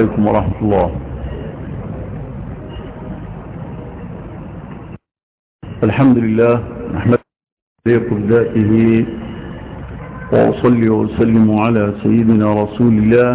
عليكم ورحمة الله الحمد لله نحمد لكم ذاته وأصلي وسلم على سيدنا رسول الله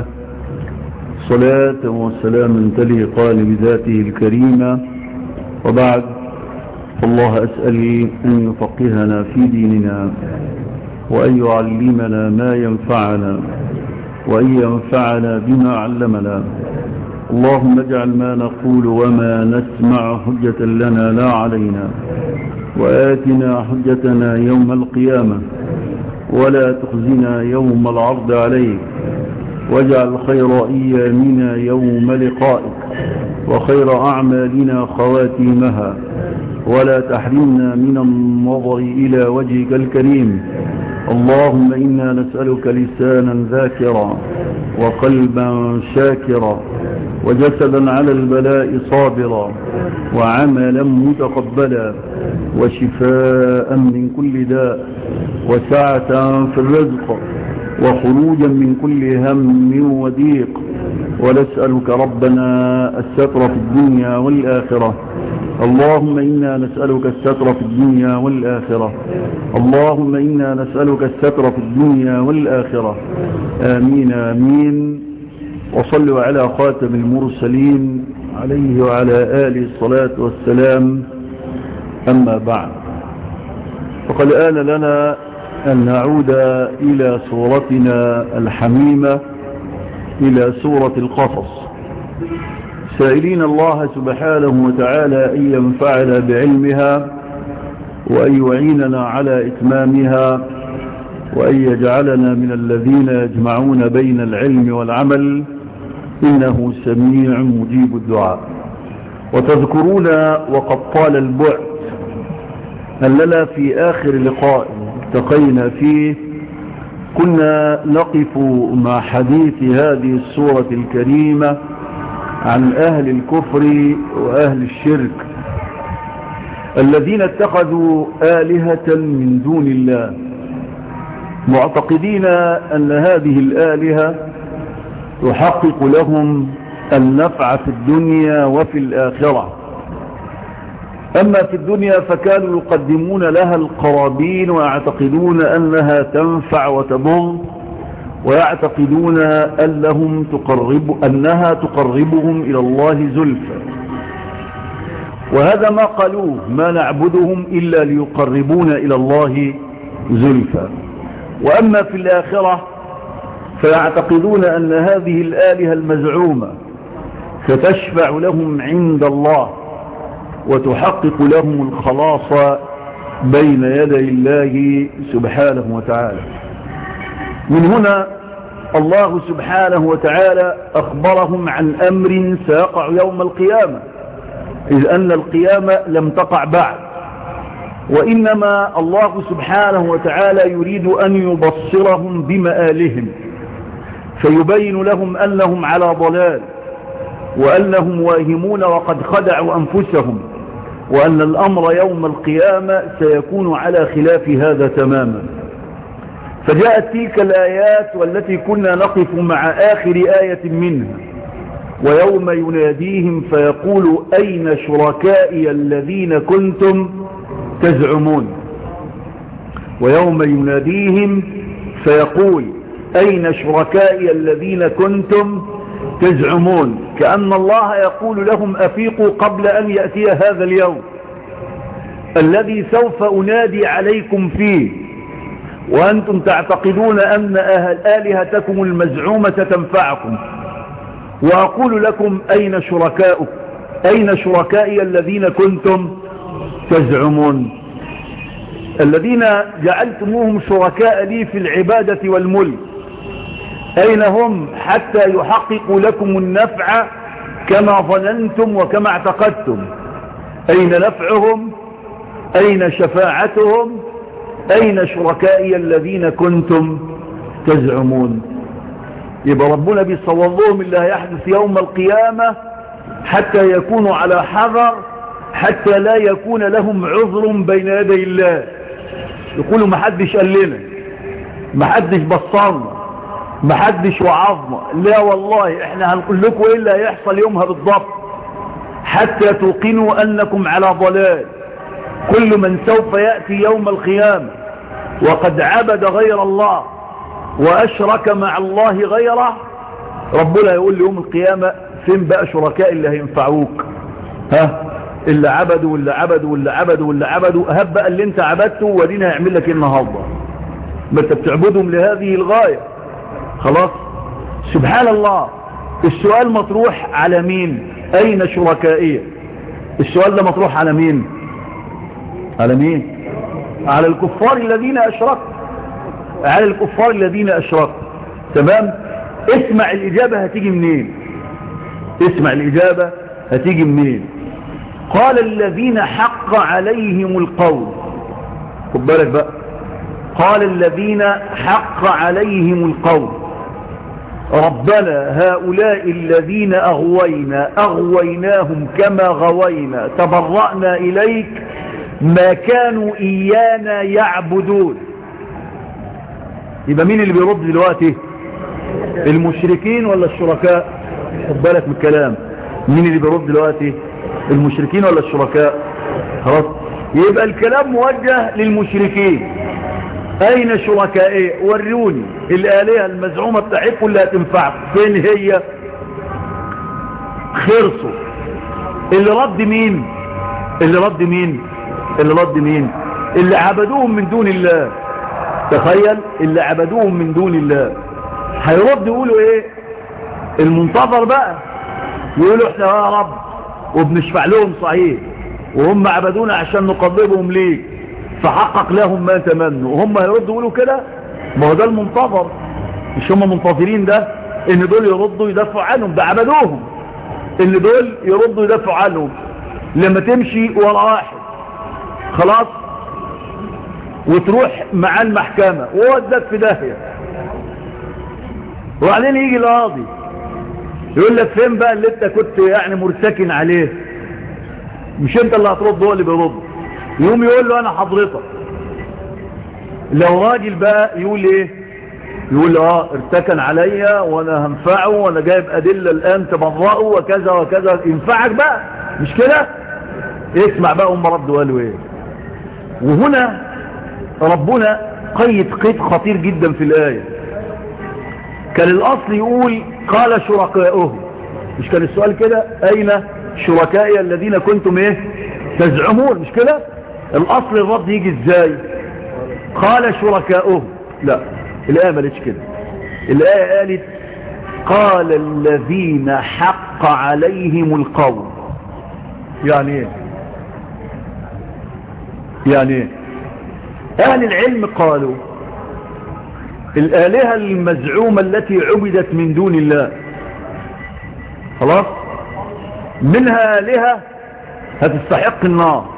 صلاة وسلاما تليقان بذاته الكريمة وبعد الله أسأل أن يفقهنا في ديننا وأن يعلمنا ما ينفعنا وأن ينفعنا بما علمنا اللهم اجعل ما نقول وما نسمع حجة لنا لا علينا وآتنا حجتنا يوم القيامة ولا تخزنا يوم العرض عليك واجعل خير أيامنا يوم لقائك وخير أعمالنا خواتيمها ولا تحرمنا من النظر إلى وجهك الكريم اللهم إنا نسألك لسانا ذاكرا وقلبا شاكرا وجسدا على البلاء صابرا وعملا متقبلا وشفاء من كل داء وسعة في الرزق وخروجا من كل هم وضيق ونسألك ربنا الستر في الدنيا والآخرة اللهم إنا نسألك الستر في الدنيا والآخرة اللهم إنا نسألك الستر في الدنيا والآخرة آمين آمين وصلوا على خاتم المرسلين عليه وعلى آله الصلاة والسلام أما بعد فقد آن لنا أن نعود إلى صورتنا الحميمة إلى سورة القصص سائلين الله سبحانه وتعالى أن ينفعنا بعلمها وأن يعيننا على إتمامها وأن يجعلنا من الذين يجمعون بين العلم والعمل إنه سميع مجيب الدعاء وتذكرون وقد طال البعد أننا في آخر لقاء التقينا فيه كنا نقف مع حديث هذه السورة الكريمة عن أهل الكفر وأهل الشرك الذين اتخذوا آلهة من دون الله معتقدين أن هذه الآلهة تحقق لهم النفع في الدنيا وفي الآخرة أما في الدنيا فكانوا يقدمون لها القرابين ويعتقدون أنها تنفع وتضر ويعتقدون أنهم تقرب أنها تقربهم إلى الله زلفى وهذا ما قالوه ما نعبدهم إلا ليقربون إلى الله زلفى وأما في الآخرة فيعتقدون أن هذه الآلهة المزعومة ستشفع لهم عند الله وتحقق لهم الخلاص بين يدي الله سبحانه وتعالى من هنا الله سبحانه وتعالى أخبرهم عن أمر سيقع يوم القيامة إذ أن القيامة لم تقع بعد وإنما الله سبحانه وتعالى يريد أن يبصرهم بمآلهم فيبين لهم أنهم على ضلال وأنهم واهمون وقد خدعوا أنفسهم وأن الأمر يوم القيامة سيكون على خلاف هذا تماما فجاءت تلك الآيات والتي كنا نقف مع آخر آية منها ويوم يناديهم فيقول أين شركائي الذين كنتم تزعمون ويوم يناديهم فيقول أين شركائي الذين كنتم تزعمون كأن الله يقول لهم أفيقوا قبل أن يأتي هذا اليوم الذي سوف أنادي عليكم فيه وأنتم تعتقدون أن أهل آلهتكم المزعومة تنفعكم وأقول لكم أين شركاؤكم أين شركائي الذين كنتم تزعمون الذين جعلتموهم شركاء لي في العبادة والملك أين هم حتى يحققوا لكم النفع كما ظننتم وكما اعتقدتم أين نفعهم أين شفاعتهم أين شركائي الذين كنتم تزعمون يبقى ربنا بيصور لهم اللي هيحدث يوم القيامة حتى يكونوا على حذر حتى لا يكون لهم عذر بين يدي الله يقولوا ما حدش قال لنا ما حدش بصرنا محدش وعظنا لا والله احنا هنقول لكم ايه اللي هيحصل يومها بالضبط حتى توقنوا انكم على ضلال كل من سوف يأتي يوم القيامة وقد عبد غير الله واشرك مع الله غيره ربنا يقول ليوم القيامة فين بقى شركاء اللي هينفعوك ها اللي عبدوا واللي عبدوا واللي عبدوا واللي عبدوا هب بقى اللي انت عبدته ودينا هيعمل لك ايه النهارده ما انت بتعبدهم لهذه الغاية خلاص سبحان الله السؤال مطروح على مين اين شركائيه السؤال ده مطروح على مين على مين على الكفار الذين اشركوا على الكفار الذين اشركوا تمام اسمع الاجابة هتيجي منين اسمع الاجابة هتيجي منين قال الذين حق عليهم القول خد بالك بقى قال الذين حق عليهم القول ربنا هؤلاء الذين أغوينا أغويناهم كما غوينا تبرأنا إليك ما كانوا إيانا يعبدون يبقى مين اللي بيرد دلوقتي المشركين ولا الشركاء خد بالك من الكلام مين اللي بيرد دلوقتي المشركين ولا الشركاء خلاص يبقى الكلام موجه للمشركين اين شركائي وروني الالهه المزعومه بتاعتكم اللي هتنفعكم فين هي خرصوا اللي رد مين اللي رد مين اللي رد مين اللي عبدوهم من دون الله تخيل اللي عبدوهم من دون الله هيرد يقولوا ايه المنتظر بقى يقولوا احنا يا رب وبنشفع لهم صحيح وهم عبدونا عشان نقربهم ليك فحقق لهم ما تمنوا وهم هيردوا يقولوا كده ما هو ده المنتظر مش هم منتظرين ده ان دول يردوا يدافعوا عنهم ده عبدوهم ان دول يردوا يدافعوا عنهم لما تمشي ورا واحد خلاص وتروح مع المحكمة وودك في داهية وبعدين يجي القاضي يقول لك فين بقى اللي انت كنت يعني مرتكن عليه مش انت اللي هترد هو اللي بيرد يقوم يقول له انا حضرتك لو راجل بقى يقول ايه يقول اه ارتكن عليا وانا هنفعه وانا جايب ادلة الان تبرأه وكذا وكذا ينفعك بقى مش كده اسمع بقى هم ردوا قالوا ايه وهنا ربنا قيد قيد خطير جدا في الآية كان الأصل يقول قال شركائهم مش كان السؤال كده أين شركائي الذين كنتم ايه تزعمون مش كده الأصل الرد يجي ازاي قال شركائهم لا الآية ما ليش كده الآية قالت قال الذين حق عليهم القول يعني ايه يعني ايه اهل العلم قالوا الالهة المزعومة التي عبدت من دون الله خلاص منها الهة هتستحق النار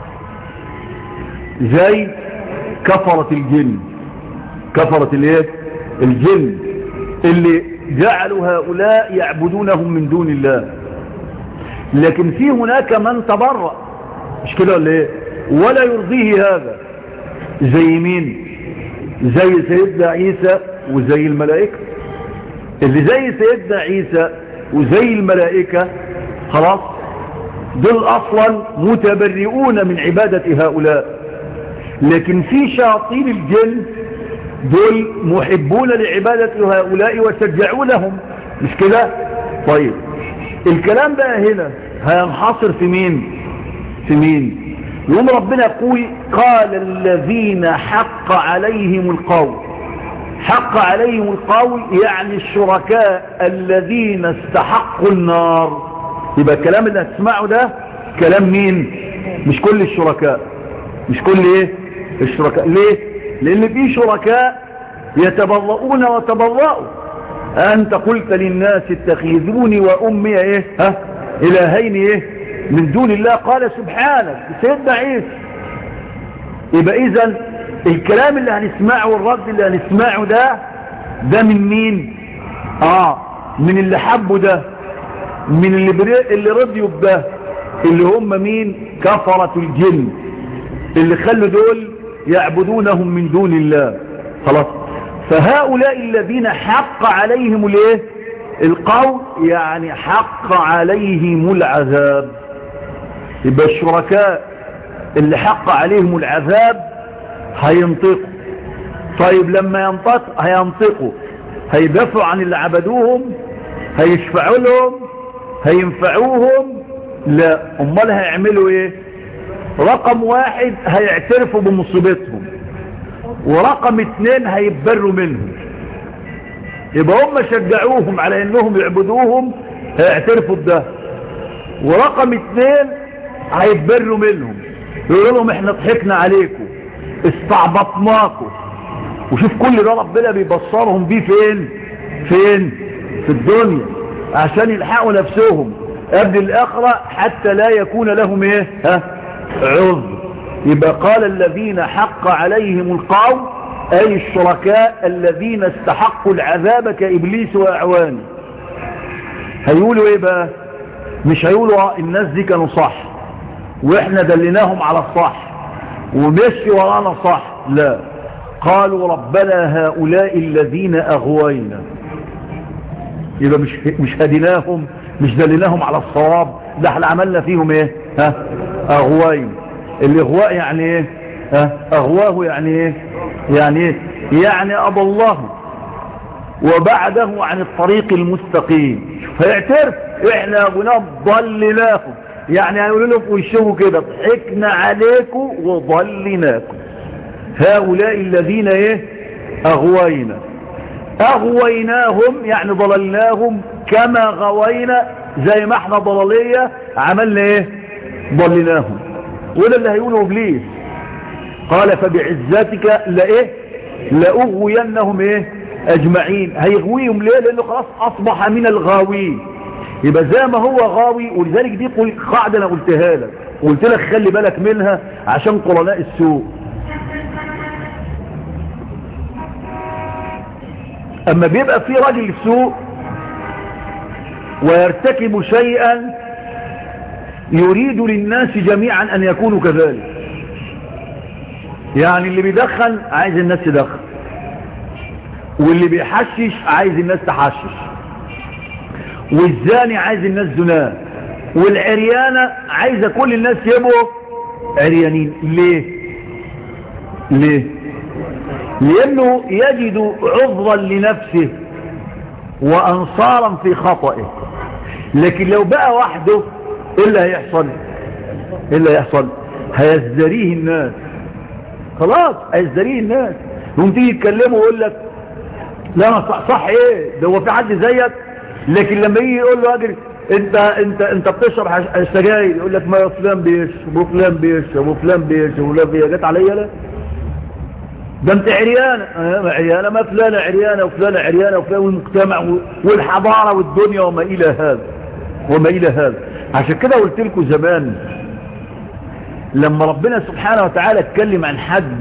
زي كفرة الجن كفرة الايه الجن اللي جعلوا هؤلاء يعبدونهم من دون الله لكن في هناك من تبرأ مش كده ولا ايه ولا يرضيه هذا زي مين زي سيدنا عيسى وزي الملائكة اللي زي سيدنا عيسى وزي الملائكة خلاص دول اصلا متبرئون من عبادة هؤلاء لكن في شياطين الجن دول محبون لعبادة هؤلاء وشجعونهم مش كده طيب الكلام بقى هنا هينحصر في مين في مين يوم ربنا يقول قال الذين حق عليهم القول حق عليهم القول يعني الشركاء الذين استحقوا النار يبقى الكلام اللي هتسمعه ده كلام مين مش كل الشركاء مش كل ايه الشركاء ليه لان في شركاء يتبرؤون وتبرؤوا انت قلت للناس اتخذوني وامي ايه ها الهين ايه من دون الله قال سبحانك سيدنا عيسى يبقى اذا الكلام اللي هنسمعه والرد اللي هنسمعه ده ده من مين اه من اللي حبوا ده من اللي, بري... اللي رضيوا بده اللي هم مين كفرة الجن اللي خلوا دول يعبدونهم من دون الله خلاص فهؤلاء الذين حق عليهم الايه القول يعني حق عليهم العذاب يبقى الشركاء اللي حق عليهم العذاب هينطقوا طيب لما ينطق هينطقوا هيدافعوا عن اللي عبدوهم هيشفعوا لهم هينفعوهم لا امال هيعملوا ايه رقم واحد هيعترفوا بمصيبتهم ورقم اتنين هيتبروا منهم يبقى هم شجعوهم على انهم يعبدوهم هيعترفوا بده ورقم اتنين هيتبروا منهم يقولوا لهم احنا ضحكنا عليكم استعبطناكم وشوف كل ده ربنا بيبصرهم بيه فين فين في الدنيا عشان يلحقوا نفسهم قبل الاخرة حتى لا يكون لهم ايه ها عذر يبقى قال الذين حق عليهم القول اي الشركاء الذين استحقوا العذاب كابليس واعوانه هيقولوا ايه بقى مش هيقولوا اه الناس دي كانوا صح واحنا دلناهم على الصح ومشي ورانا صح لا قالوا ربنا هؤلاء الذين اغوينا يبقى مش مش هديناهم مش دلناهم على الصواب ده احنا عملنا فيهم ايه ها اغوين الاغواء يعني ايه ها اغواه يعني ايه يعني ايه يعني اضله وبعده عن الطريق المستقيم فيعترف احنا ابناء ضلناكم يعني هنقول لهم وشوفوا كده ضحكنا عليكم وضلناكم هؤلاء الذين ايه اغوينا اغويناهم يعني ضللناهم كما غوينا زي ما احنا ضلالية عملنا ايه ضلناهم وده اللي هيقوله ابليس قال فبعزتك لايه لاغوينهم ايه اجمعين هيغويهم ليه لانه خلاص اصبح من الغاوين يبقى زي ما هو غاوي ولذلك دي قاعدة انا قلتها لك قلت لك خلي بالك منها عشان قرناء السوء اما بيبقى في راجل سوء ويرتكب شيئا يريد للناس جميعا ان يكونوا كذلك يعني اللي بيدخن عايز الناس تدخن واللي بيحشش عايز الناس تحشش والزاني عايز الناس زناه والعريانة عايزة كل الناس يبقوا عريانين ليه ليه لأنه يجد عذرا لنفسه وأنصارا في خطئه لكن لو بقى وحده إيه اللي هيحصل إيه اللي هيحصل هيزدريه الناس خلاص هيزدريه الناس يوم تيجي يتكلموا ويقول لك لا صح, صح ايه ده هو في حد زيك لكن لما يجي يقول له اجري انت انت انت بتشرب سجاير يقول لك ما فلان بيشرب وفلان بيشرب وفلان بيشرب وفلان بيشرب جت عليا لا ده انت عريانة اه عريانة ما فلانة عريانة وفلانة عريانة وفلان والمجتمع والحضارة والدنيا وما الى هذا وما الى هذا عشان كده قلت لكم زمان لما ربنا سبحانه وتعالى اتكلم عن حد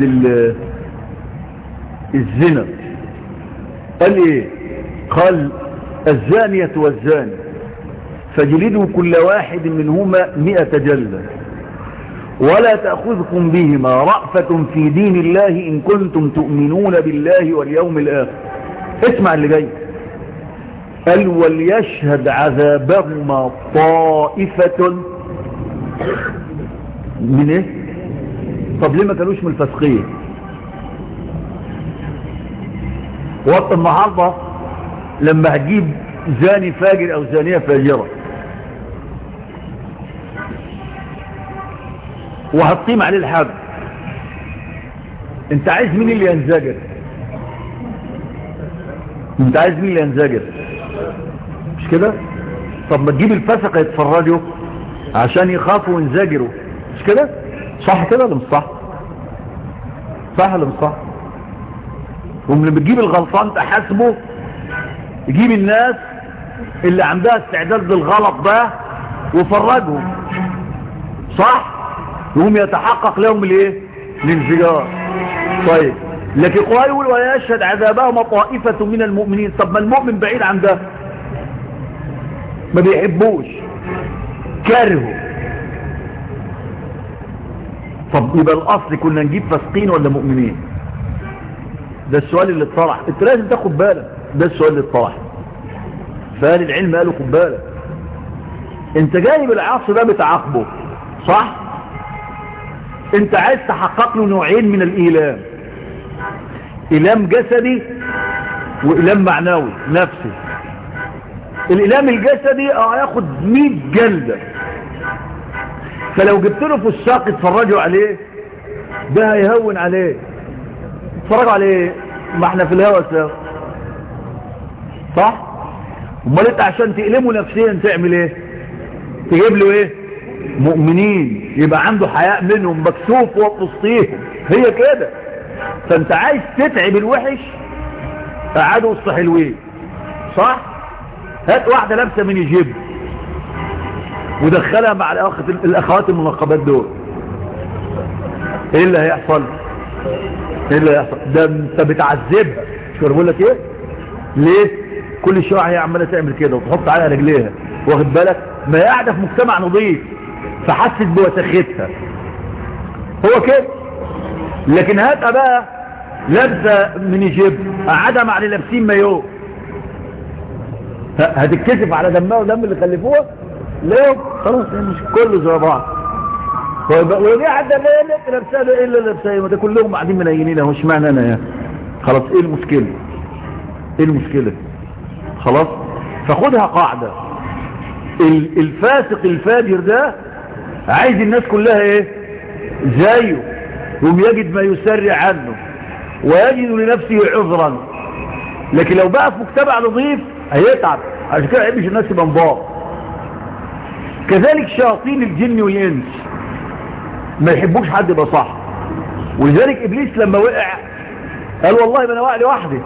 الزنا قال ايه قال الزانية والزاني فجلدوا كل واحد منهما مئة جلدة ولا تأخذكم بهما رأفة في دين الله إن كنتم تؤمنون بالله واليوم الآخر اسمع اللي جاي قال وليشهد عذابهما طائفة من ايه طب ليه ما كانوش من الفسقية وقت النهاردة لما هتجيب زاني فاجر او زانية فاجرة وهتقيم عليه الحد انت عايز مين اللي ينزجر انت عايز مين اللي ينزجر مش كده طب ما تجيب الفسقة يتفرجوا عشان يخافوا وينزجروا مش كده صح كده ولا مش صح صح ولا مش صح ولما بتجيب الغلطان تحاسبه يجيب الناس اللي عندها استعداد للغلط ده وفرجهم صح يقوم يتحقق لهم الايه الانفجار طيب لكن القرآن يقول ويشهد عذابهم طائفة من المؤمنين طب ما المؤمن بعيد عن ده ما بيحبوش كرهه طب يبقى الاصل كنا نجيب فاسقين ولا مؤمنين ده السؤال اللي اتطرح انت لازم تاخد بالك ده السؤال اللي اتطرح فقال العلم قالوا خد بالك انت جايب العصر ده بتعاقبه صح انت عايز تحقق له نوعين من الايلام ايلام جسدي وايلام معنوي نفسي الايلام الجسدي اه هياخد 100 جلده فلو جبت له في الساق اتفرجوا عليه ده هيهون عليه اتفرجوا عليه ما احنا في الهوا سوا صح امال انت عشان تقلمه نفسيا تعمل ايه تجيب له ايه مؤمنين يبقى عنده حياء منهم مكسوف وسطيهم هي كده فانت عايز تتعب الوحش قعدوا وسط حلوين صح هات واحدة لابسة من يجيب ودخلها مع الأخت الاخوات المنقبات دول ايه اللي هيحصل ايه اللي هيحصل ده انت بتعذبها شو بقول لك ايه ليه كل شويه هي عماله تعمل كده وتحط عليها رجليها واخد بالك ما هي قاعده في مجتمع نظيف فحست بوسختها هو كده لكن هاتها بقى لابسه من يجيب قعدها مع اللي لابسين مايو هتتكسف على دمها ودم اللي خلفوها ليه خلاص مش كله زي بعض ودي حتى ليه لابسها ده ايه اللي لابسها ما ده كلهم قاعدين منينين اهو اشمعنى انا يا خلاص ايه المشكله ايه المشكله خلاص فخدها قاعده الفاسق الفاجر ده عايز الناس كلها ايه زيه يوم يجد ما يسرع عنه ويجد لنفسه عذرا لكن لو بقى في مجتمع نظيف هيتعب عشان كده يحبش الناس يبقى انبار كذلك شياطين الجن والانس ما يحبوش حد يبقى صح ولذلك ابليس لما وقع قال والله ما انا واقع لوحدي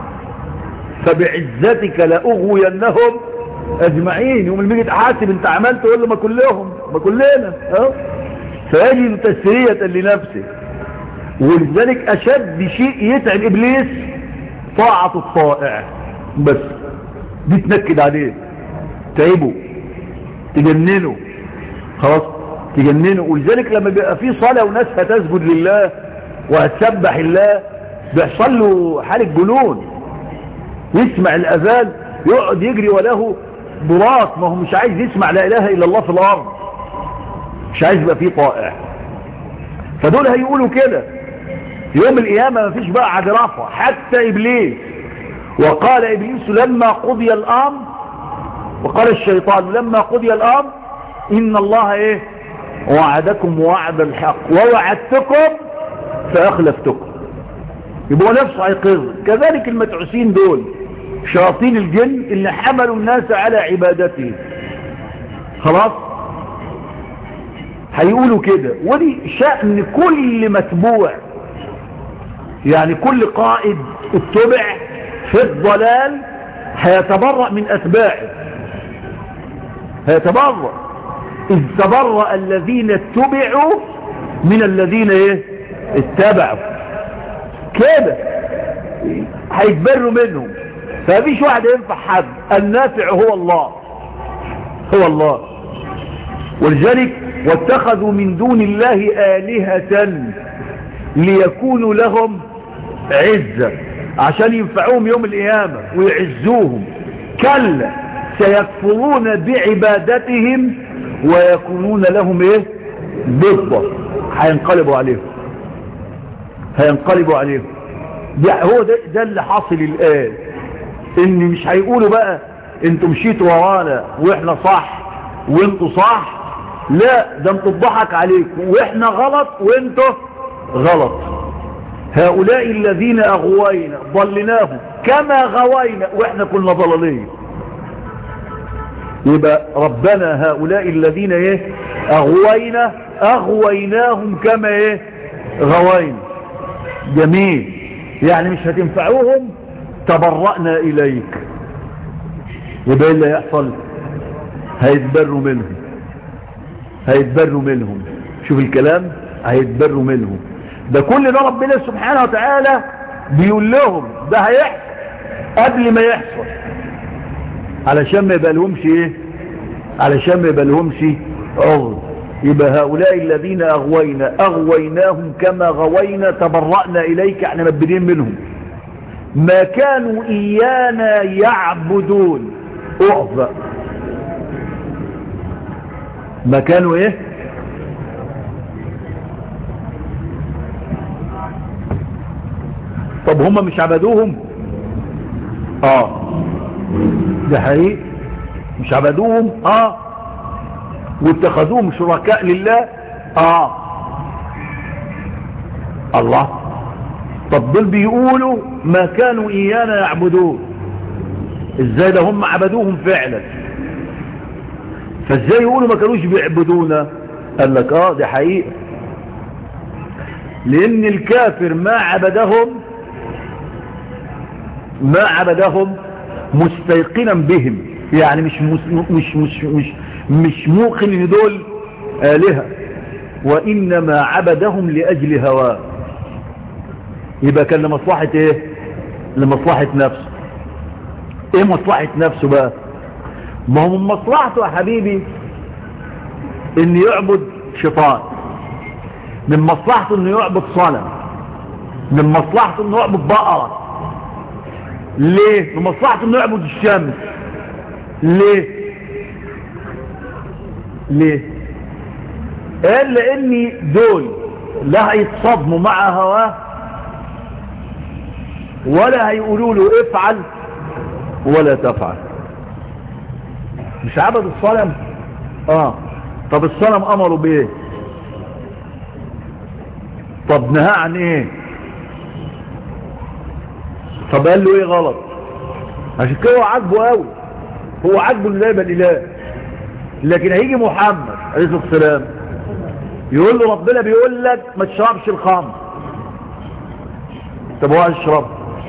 فبعزتك لاغوينهم اجمعين يوم الميجي تحاسب انت عملت تقول له ما كلهم ما كلنا اه فيجد تسرية لنفسه ولذلك اشد شيء يتعب ابليس طاعة الطائع بس دي تنكد عليه تعبه تجننه خلاص تجننه ولذلك لما بيبقى في صلاة وناس هتسجد لله وهتسبح الله بيحصل له حالة جنون يسمع الاذان يقعد يجري وله ضراط ما هو مش عايز يسمع لا اله الا الله في الارض مش عايز يبقى فيه طائع فدول هيقولوا كده يوم القيامة ما فيش بقى عجرفة حتى ابليس وقال ابليس لما قضي الامر وقال الشيطان لما قضي الامر ان الله ايه وعدكم وعد الحق ووعدتكم فاخلفتكم يبقى نفسه هيقر كذلك المتعوسين دول شياطين الجن اللي حملوا الناس على عبادته خلاص هيقولوا كده ودي شأن كل متبوع يعني كل قائد اتبع في الضلال هيتبرأ من أتباعه هيتبرأ إذ تبرأ الذين اتبعوا من الذين ايه اتبعوا كده هيتبروا منهم فمفيش واحد ينفع حد النافع هو الله هو الله ولذلك واتخذوا من دون الله آلهة ليكونوا لهم عزة عشان ينفعوهم يوم القيامة ويعزوهم كلا سيكفرون بعبادتهم ويكونون لهم ايه ضده هينقلبوا عليهم هينقلبوا عليهم ده هو ده, ده اللي حاصل الآن ان مش هيقولوا بقى انتوا مشيتوا ورانا واحنا صح وانتوا صح لا ده انتوا اتضحك عليكم واحنا غلط وانتوا غلط هؤلاء الذين اغوينا ضلناهم كما غوينا واحنا كنا ضلالين يبقى ربنا هؤلاء الذين ايه اغوينا اغويناهم كما ايه غوينا جميل يعني مش هتنفعوهم تبرأنا إليك يبقى إيه اللي هيحصل هيتبروا منهم هيتبروا منهم شوف الكلام هيتبروا منهم ده كل ده ربنا سبحانه وتعالى بيقول لهم ده هيحصل قبل ما يحصل علشان ما يبقى لهمش ايه علشان ما يبقى لهمش عرض يبقى هؤلاء الذين أغوينا أغويناهم كما غوينا تبرأنا إليك احنا مبدين منهم ما كانوا إيانا يعبدون اقف بقى ما كانوا ايه طب هم مش عبدوهم اه ده حقيقي مش عبدوهم اه واتخذوهم شركاء لله اه الله طب دول بيقولوا ما كانوا ايانا يعبدون ازاي ده هم عبدوهم فعلا فازاي يقولوا ما كانوش بيعبدونا قال لك اه دي حقيقة لان الكافر ما عبدهم ما عبدهم مستيقنا بهم يعني مش مش مش مش مش, مش موقن ان دول آلهة وإنما عبدهم لأجل هواه يبقى كان لمصلحة ايه لمصلحة نفسه ايه مصلحة نفسه بقى ما هو من مصلحته يا حبيبي ان يعبد شيطان من مصلحته انه يعبد صنم من مصلحته انه يعبد بقرة ليه من مصلحته انه يعبد الشمس ليه ليه قال لان دول لا هيتصدموا مع هواه ولا هيقولوا له افعل ولا تفعل مش عبد الصنم اه طب الصنم امره بايه طب نهى عن ايه طب قال له ايه غلط عشان كده هو عاجبه قوي هو عاجبه اللي يبقى الاله لكن هيجي محمد عليه الصلاه والسلام يقول له ربنا بيقول لك ما تشربش الخمر طب هو عايز يشرب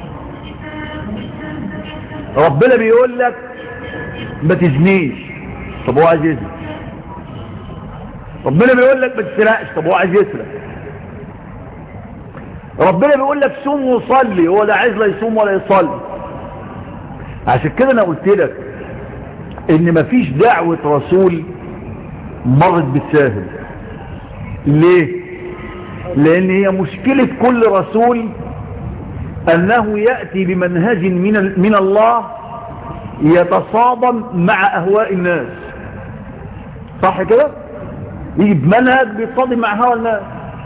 ربنا بيقول لك ما تزنيش طب هو عايز يزني ربنا بيقول لك ما تسرقش طب هو عايز يسرق ربنا بيقول لك صوم وصلي هو لا عايز لا يصوم ولا يصلي عشان كده انا قلت لك ان مفيش دعوة رسول مرت بالساهل ليه لان هي مشكلة كل رسول انه يأتي بمنهج من, من الله يتصادم مع اهواء الناس صح كده يجي بمنهج بيتصادم مع هواء الناس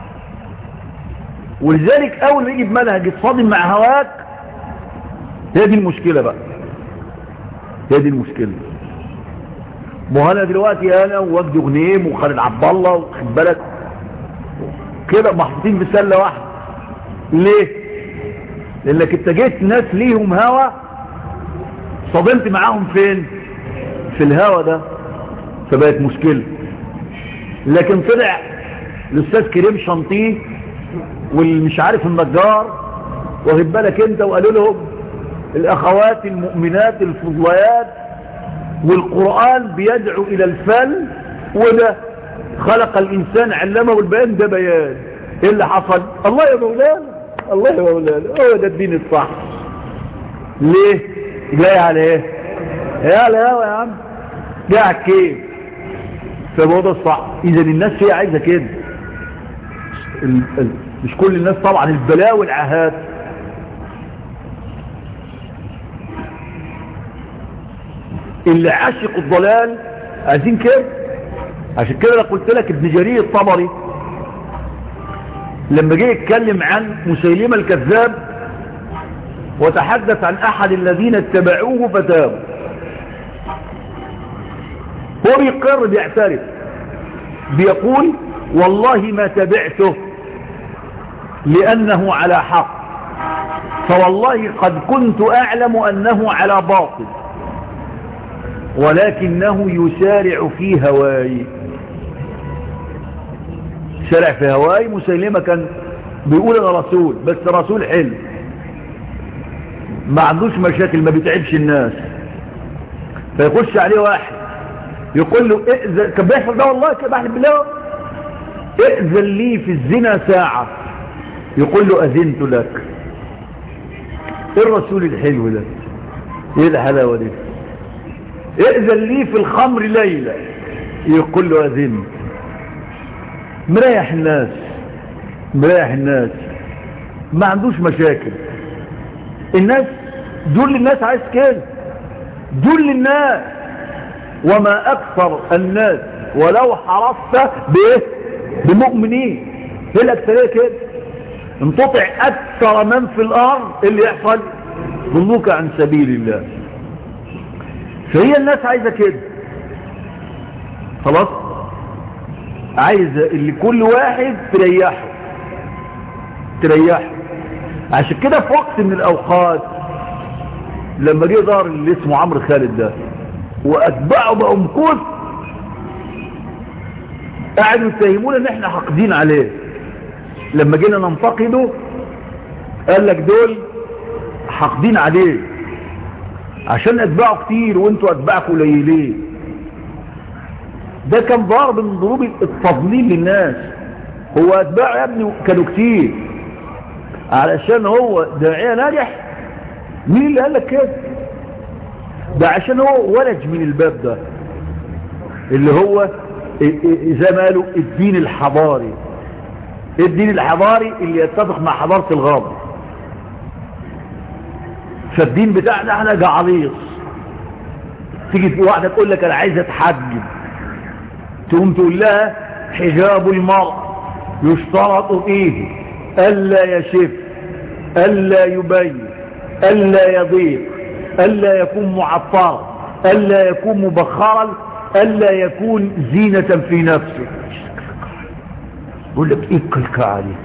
ولذلك اول ما يجي بمنهج يتصادم مع هواك هي دي المشكلة بقى هي دي المشكلة ما انا دلوقتي انا ووجد غنيم وخالد عبد الله واخد بالك كده محطوطين في سله واحده ليه لانك انت جيت ناس ليهم هوا صدمت معاهم فين في الهوا ده فبقت مشكله لكن طلع الاستاذ كريم شنطيه والمش عارف النجار واخد بالك انت وقالوا لهم الاخوات المؤمنات الفضليات والقرآن بيدعو الى الفل وده خلق الانسان علمه البيان ده بيان ايه اللي حصل الله يا مولانا الله يا مولانا هو ده الدين الصح ليه جاي على ايه جاي على ايه يا عم جاي على الكيف فهو ده الصح اذا الناس هي عايزه كده ال... ال... مش كل الناس طبعا البلاء والعهات اللي عاشق الضلال عايزين كده عشان كده قلت لك ابن جرير الطبري لما جه يتكلم عن مسيلمة الكذاب وتحدث عن احد الذين اتبعوه فتابوا هو بيقر بيعترف بيقول والله ما تبعته لأنه على حق فوالله قد كنت أعلم أنه على باطل ولكنه يسارع في هواي سارع في هواي مسيلمة كان بيقول انا رسول بس رسول حلو ما عندوش مشاكل ما بيتعبش الناس فيخش عليه واحد يقول له ائذن كان بيحصل ده والله كده بحلف بالله ائذن لي في الزنا ساعة يقول له اذنت لك ايه الرسول الحلو ده ايه الحلاوة دي ائذن لي في الخمر ليلة يقول له اذنت مريح الناس مريح الناس ما عندوش مشاكل الناس دول الناس عايز كده دول الناس وما اكثر الناس ولو حرصت بايه بمؤمنين هي الاكثريه كده انتطع اكثر من في الارض اللي يحصل ضلوك عن سبيل الله فهي الناس عايزه كده خلاص عايزه اللي كل واحد تريحه تريحه عشان كده في وقت من الاوقات لما جه ظهر اللي اسمه عمرو خالد ده واتباعه بقوا مكوث قاعدوا يتهمونا ان احنا حاقدين عليه لما جينا ننتقده قال لك دول حاقدين عليه عشان اتباعه كتير وانتوا اتباعكم قليلين ده كان ضرب من ضروب التضليل للناس هو اتباعه يا ابني كانوا كتير علشان هو داعيه ناجح مين اللي قال لك كده ده عشان هو ولج من الباب ده اللي هو زي ما قالوا الدين الحضاري الدين الحضاري اللي يتفق مع حضارة الغرب فالدين بتاعنا احنا جعليص تيجي في واحدة تقول لك انا عايز اتحجب تقوم تقول لها حجاب المرأة يشترط فيه الا يشف الا يبين الا يضيق الا يكون معطرا الا يكون مبخرا الا يكون زينة في نفسه يقول لك ايه الكلكعه دي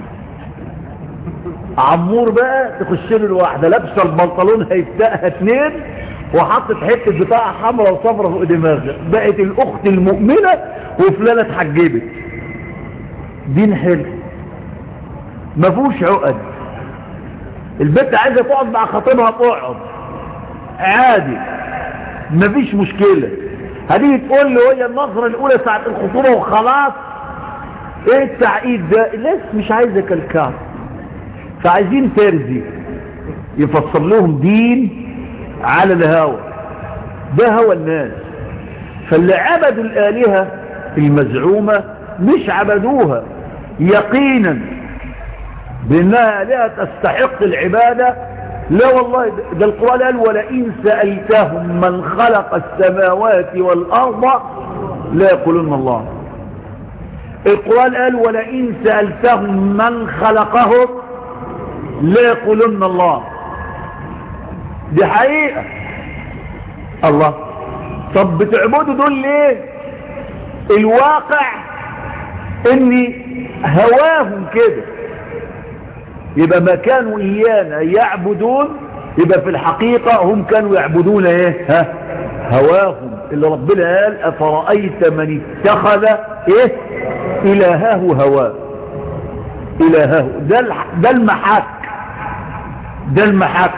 عمور بقى تخش له الواحده لابسه البنطلون هيفتقها اتنين وحطت حته بتاعه حمراء وصفراء فوق دماغها بقت الاخت المؤمنه وفلانه اتحجبت دين حلو ما فيهوش عقد البنت عايزه تقعد مع خطيبها تقعد عادي مفيش مشكله هتيجي تقول له هي النظره الاولى ساعه الخطوبه وخلاص ايه التعقيد ده الناس مش عايزه كالكعب فعايزين ترزي يفسر لهم دين على الهوى ده هوى الناس فاللي عبدوا الآلهة المزعومة مش عبدوها يقينا بأنها آلهة تستحق العبادة لا والله ده القرآن قال ولئن سألتهم من خلق السماوات والأرض لا يقولون الله القرآن قال ولئن سألتهم من خلقهم لا يقولون الله دي حقيقة الله طب بتعبدوا دول ليه الواقع ان هواهم كده يبقى ما كانوا ايانا يعبدون يبقى في الحقيقة هم كانوا يعبدون ايه ها هواهم اللي ربنا قال افرأيت من اتخذ ايه الهه هواه الهه ده ده المحك ده المحك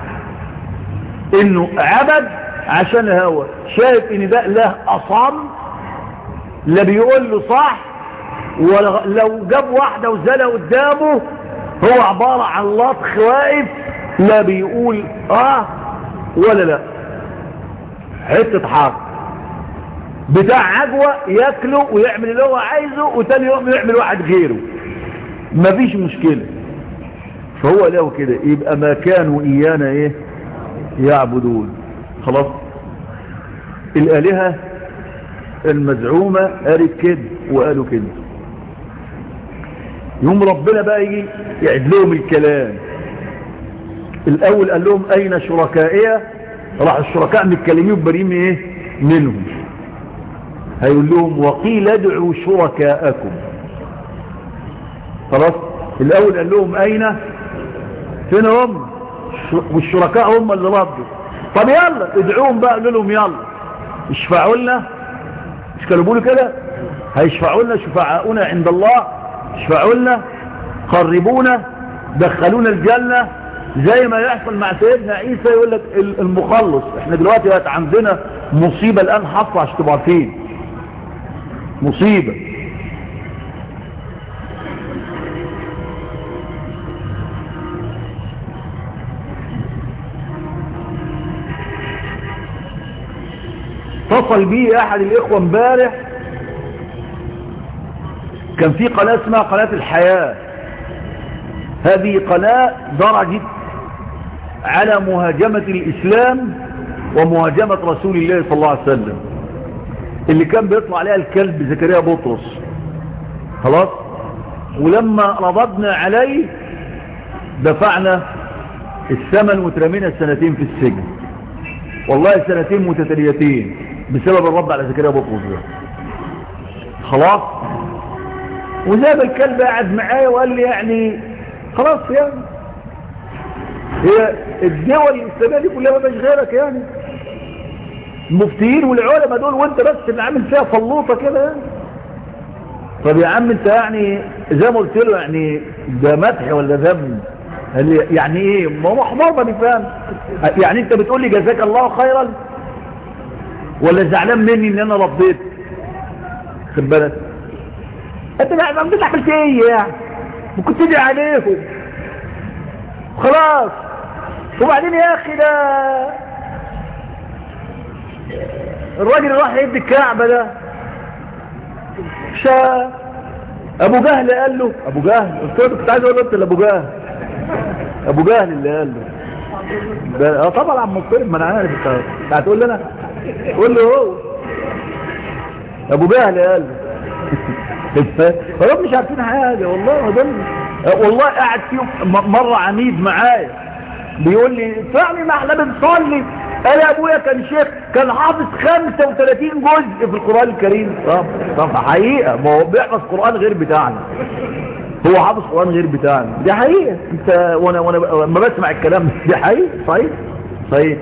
انه عبد عشان هوى شايف ان ده له اصم لا بيقول له صح ولو جاب واحدة وزلة قدامه هو عبارة عن لطخ واقف لا بيقول اه ولا لا حتة حق بتاع عجوة ياكله ويعمل اللي هو عايزه وتاني يوم يعمل واحد غيره مفيش مشكلة فهو له كده يبقى ما كانوا ايانا ايه يعبدون خلاص الالهة المزعومة قالت كده وقالوا كده يوم ربنا بقى يجي يعد لهم الكلام الاول قال لهم اين شركائي راح الشركاء متكلمين بريم ايه منهم هيقول لهم وقيل ادعوا شركاءكم خلاص الاول قال لهم اين فين هم والشركاء هم اللي ردوا طب يلا ادعوهم بقى قالوا لهم يلا اشفعوا لنا مش كانوا بيقولوا كده هيشفعوا لنا شفعاؤنا عند الله اشفعوا لنا قربونا دخلونا الجنة زي ما يحصل مع سيدنا عيسى يقول لك المخلص احنا دلوقتي بقت عندنا مصيبة الان حصل عشان تبقوا عارفين مصيبة اتصل بي احد الاخوة امبارح كان في قناة اسمها قناة الحياة هذه قناة درجت على مهاجمة الإسلام ومهاجمة رسول الله صلى الله عليه وسلم اللي كان بيطلع عليها الكلب زكريا بطرس خلاص ولما رضبنا عليه دفعنا الثمن وترمينا سنتين في السجن والله سنتين متتاليتين بسبب الرد على زكريا بطرس ده خلاص وزاب الكلب قاعد معايا وقال لي يعني خلاص يعني هي الدول الاسلاميه دي كلها ما بقاش غيرك يعني المفتيين والعلماء دول وانت بس اللي عامل فيها فلوطه كده يعني طب يا عم انت يعني زي ما قلت له يعني ده مدح ولا ذم يعني ايه ما هو حمار ما بيفهم يعني انت بتقول لي جزاك الله خيرا ولا زعلان مني ان انا رديت خد بالك انت ما انت عملت ايه يعني وكنت تدعي عليهم خلاص وبعدين يا اخي ده الراجل راح يدي الكعبة ده شا ابو جهل قال له ابو جهل قلت له كنت عايز اقول له انت اللي ابو جهل ابو جهل اللي قال له ده اه طبعا عم مطرب ما انا عارف انت هتقول لي انا قول له هو ابو جهل قال له والله مش عارفين حاجه والله ده والله قاعد فيهم مره عميد معايا بيقول لي فعلا ما احنا بنصلي انا ابويا كان شيخ كان حافظ 35 جزء في القرآن الكريم طب طب حقيقة ما هو بيحفظ قرآن غير بتاعنا هو حافظ قرآن غير بتاعنا دي حقيقة انت وانا وانا لما بسمع الكلام دي حقيقة صحيح صحيح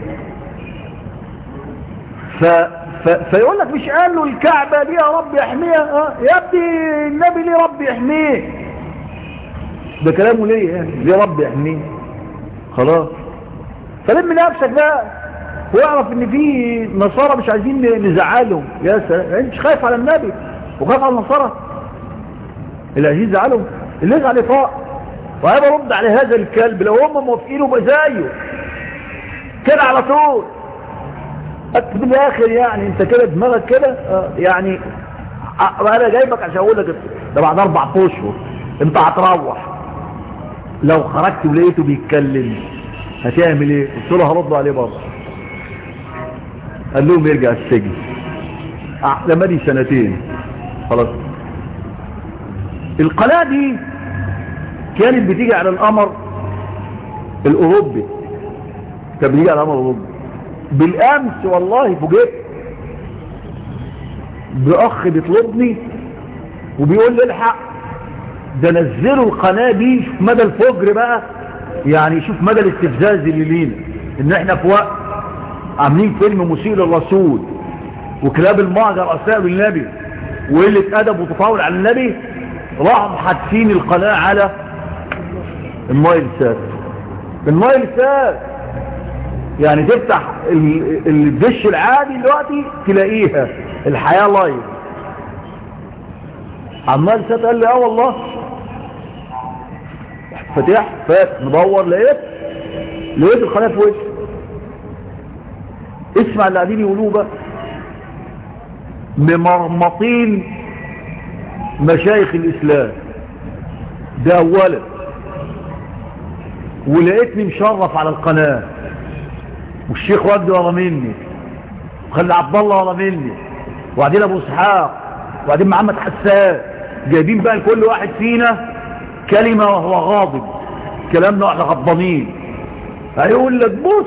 ف ف فيقول لك مش قال له الكعبة دي يا رب يحميها اه يا ابني النبي ليه رب يحميه ده كلامه ليه يعني ليه رب يحميه خلاص فلم نفسك بقى واعرف ان في نصارى مش عايزين نزعلهم يا سلام انت مش خايف على النبي وخايف على النصارى اللي عايزين يزعلهم اللي يزعل يطاق وهيبقى رد على هذا الكلب لو هم موافقينه يبقى زيه كده على طول في الاخر يعني انت كده دماغك كده اه يعني انا جايبك عشان اقول لك ده بعد اربع اشهر انت هتروح لو خرجت ولقيته بيتكلم هتعمل ايه قلت له هرد عليه برضه قال لهم يرجع السجن لما دي سنتين خلاص القناة دي كانت بتيجي على القمر الاوروبي كان بيجي على القمر الاوروبي بالامس والله فوجئت باخ بيطلبني وبيقول لي الحق ده نزلوا القناة دي شوف مدى الفجر بقى يعني شوف مدى الاستفزاز اللي لينا ان احنا في وقت عاملين فيلم مسيء للرسول وكلاب المعجر اساء بالنبي وقلة ادب وتطاول على النبي راحوا حادثين القناة على المايل سات المايل سات يعني تفتح الدش العادي دلوقتي تلاقيها الحياة لايف عمال سات قال لي اه والله فتح فات ندور لقيت لقيت القناة في وش اسمع اللي قاعدين يقولوه بقى ممرمطين مشايخ الاسلام ده اولا ولقيتني مشرف على القناة والشيخ وجدي ورا مني وخلي عبد الله ورا مني وبعدين ابو اسحاق وبعدين محمد حسان جايبين بقى لكل واحد فينا كلمة وهو غاضب كلامنا واحنا غضبانين هيقول لك بص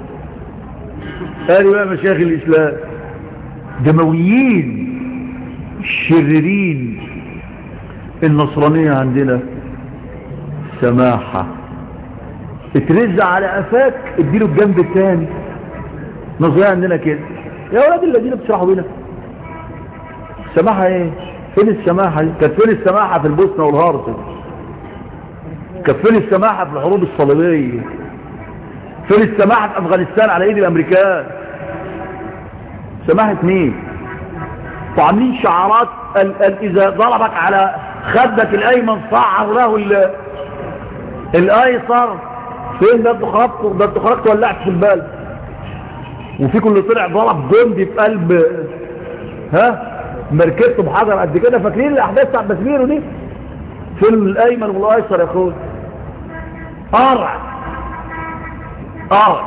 قالوا بقى مشايخ الاسلام دمويين شريرين النصرانية عندنا سماحة اترز على قفاك اديله الجنب الثاني نظرية عندنا كده يا ولاد الذين بتشرحوا بينا سماحة ايه فين السماحة دي كانت فين السماحة في البوسنة والهارسك كانت فين السماحة في الحروب الصليبية فين السماحة في افغانستان على ايد الامريكان سماحة مين وعاملين شعارات ال ال اذا ضربك على خدك الايمن صعر له الايسر فين ده انتوا خرجتوا ده انتوا خرجتوا ولعت في البال وفي كل طلع ضرب جندي في قلب ها مركبته بحجر قد كده فاكرين الاحداث بتاع بسميرو دي فين الايمن والايسر يا اخويا قرع اه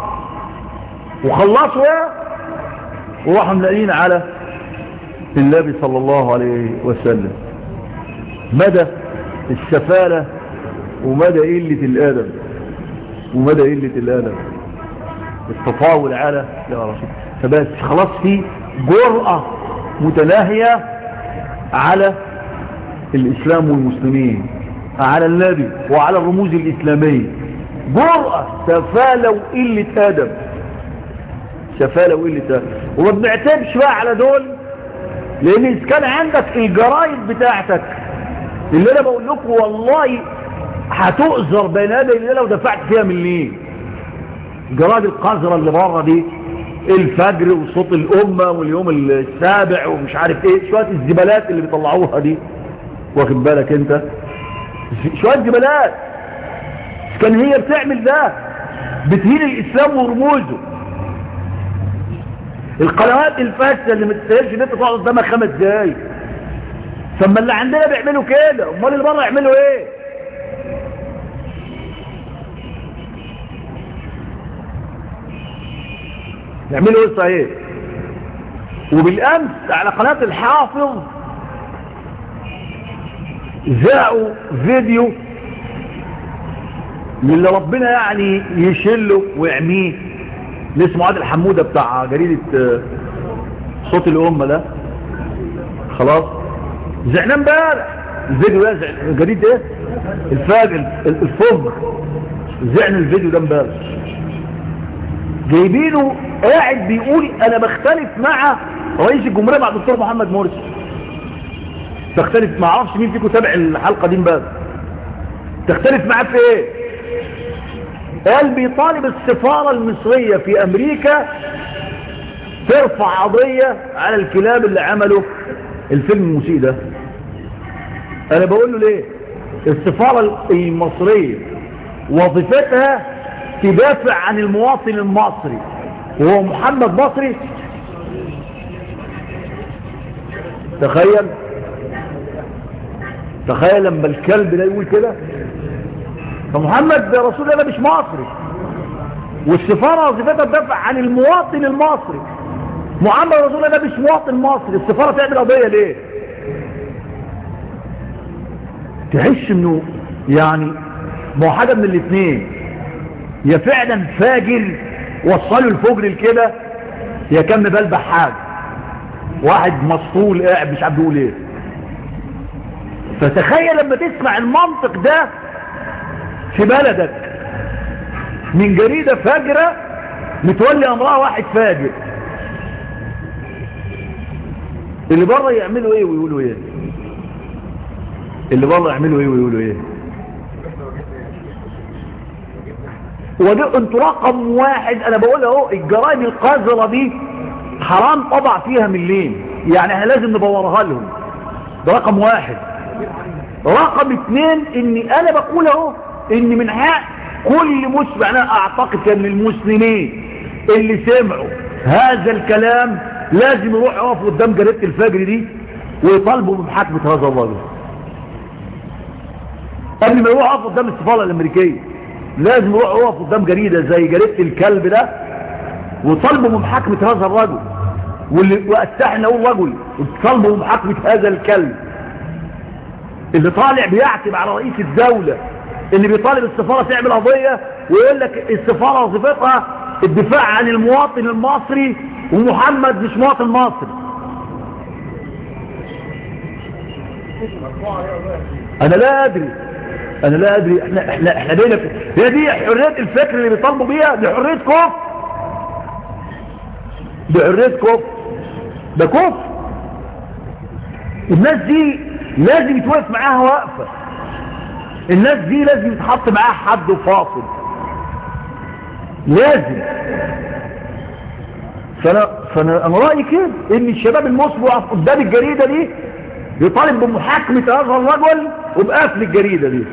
وخلصوا وراحوا ملاقين على النبي صلى الله عليه وسلم مدى السفالة ومدى قلة الأدب ومدى قلة الأدب التطاول على يا رسول فبس خلاص في جرأة متناهية على الإسلام والمسلمين على النبي وعلى الرموز الإسلامية جرأة سفالة وقلة أدب سفالة وقلة أدب وما بنعتبش بقى على دول لأن إذا كان عندك الجرايد بتاعتك اللي أنا بقول لكم والله هتؤذر بين يدي اللي لو دفعت فيها مليين الجرايد القذرة اللي بره دي الفجر وصوت الأمة واليوم السابع ومش عارف ايه شوية الزبالات اللي بيطلعوها دي واخد بالك انت شوية زبالات كان هي بتعمل ده بتهين الإسلام ورموزه القنوات الفاسدة اللي ما تستاهلش ان انت تقعد قدامها خمس دقايق ثم اللي عندنا بيعملوا كده امال اللي بره يعملوا ايه يعملوا ايه صحيح وبالامس على قناة الحافظ ذاعوا فيديو اللي ربنا يعني يشله ويعميه اللي اسمه عادل حمودة بتاع جريدة صوت الأمة ده خلاص زعنا امبارح الفيديو ده جريدة ايه الفاجر الفجر زعنا الفيديو ده امبارح جايبينه قاعد بيقول انا بختلف مع رئيس الجمهورية مع الدكتور محمد مرسي تختلف ما اعرفش مين فيكم تابع الحلقة دي امبارح تختلف معاه في ايه قال بيطالب السفارة المصرية في امريكا ترفع قضية على الكلاب اللي عملوا الفيلم المسيء ده انا بقول له ليه السفارة المصرية وظيفتها تدافع عن المواطن المصري وهو محمد مصري تخيل تخيل لما الكلب ده يقول كده فمحمد رسول الله مش مصري والسفارة وظيفتها تدافع عن المواطن المصري محمد رسول الله مش مواطن مصري السفارة تعمل قضية ليه تحس انه يعني ما هو حاجة من الاثنين يا فعلا فاجر وصلوا الفجر لكده يا كم بلبح حاجة واحد مسطول قاعد مش عارف بيقول ايه فتخيل لما تسمع المنطق ده في بلدك من جريدة فاجرة متولي امرها واحد فاجر اللي بره يعملوا ايه ويقولوا ايه اللي بره يعملوا ايه ويقولوا ايه وده انتوا رقم واحد انا بقول اهو الجرائم القذرة دي حرام طبع فيها مليين يعني احنا لازم نبورها لهم ده رقم واحد رقم اثنين اني انا بقول اهو ان من حق كل مسلم انا اعتقد كان من المسلمين اللي سمعوا هذا الكلام لازم يروح يقف قدام جريدة الفجر دي ويطالبوا بمحاكمة هذا الرجل قبل ما يروح يقف قدام السفارة الامريكية لازم يروح يقف قدام جريدة زي جريدة الكلب ده وطالبوا بمحاكمة هذا الرجل واللي واستحنا اقول رجل وطالبوا بمحاكمة هذا الكلب اللي طالع بيعتب على رئيس الدولة اللي بيطالب السفارة تعمل قضية ويقول لك السفارة وظيفتها الدفاع عن المواطن المصري ومحمد مش مواطن مصري انا لا ادري انا لا ادري احنا احنا احنا بينا في هي دي حريه الفكر اللي بيطالبوا بيها دي حريه كفر دي حريه كفر ده كفر الناس دي لازم يتوقف معاها وقفه الناس دي لازم يتحط معاها حد فاصل لازم فانا فانا انا رايي كده ان الشباب المصري يقف قدام الجريده دي يطالب بمحاكمه هذا الرجل وبقفل الجريده دي